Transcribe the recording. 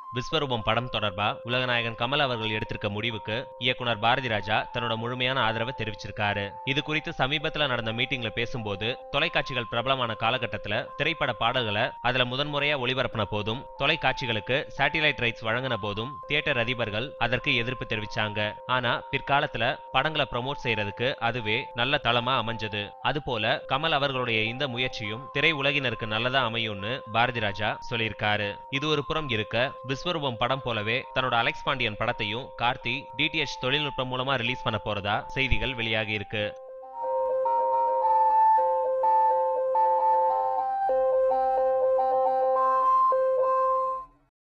விஸ்வரூபம் படம் தொடர்பா உலகநாயகன் கமல் அவர்கள் எடுத்திருக்க முடிவுக்கு இயக்குனர் பாரதி ராஜா தன்னோட முழுமையான ஆதரவை தெரிவிச்சிருக்காரு இது குறித்து சமீபத்துல நடந்த மீட்டிங்ல பேசும்போது தொலைக்காட்சிகள் பிரபலமான காலகட்டத்துல திரைப்பட பாடல்களை அதுல முதன்முறையா ஒளிபரப்பின போதும் தொலைக்காட்சிகளுக்கு சேட்டிலைட் ரைட்ஸ் வழங்கின போதும் தியேட்டர் அதிபர்கள் அதற்கு எதிர்ப்பு தெரிவிச்சாங்க ஆனா பிற்காலத்துல படங்களை ப்ரமோட் செய்யறதுக்கு அதுவே நல்ல தளமா அமைஞ்சது அதுபோல கமல் அவர்களுடைய இந்த முயற்சியும் திரை உலகினருக்கு நல்லதா அமையும்னு பாரதி ராஜா சொல்லியிருக்காரு இது ஒரு புறம் இருக்க விஸ்வரூபம் படம் போலவே தன்னோட அலெக்ஸ் பாண்டியன் படத்தையும் கார்த்தி டிடிஎச் தொழில்நுட்பம் மூலமா ரிலீஸ் பண்ண போறதா செய்திகள் வெளியாகி இருக்கு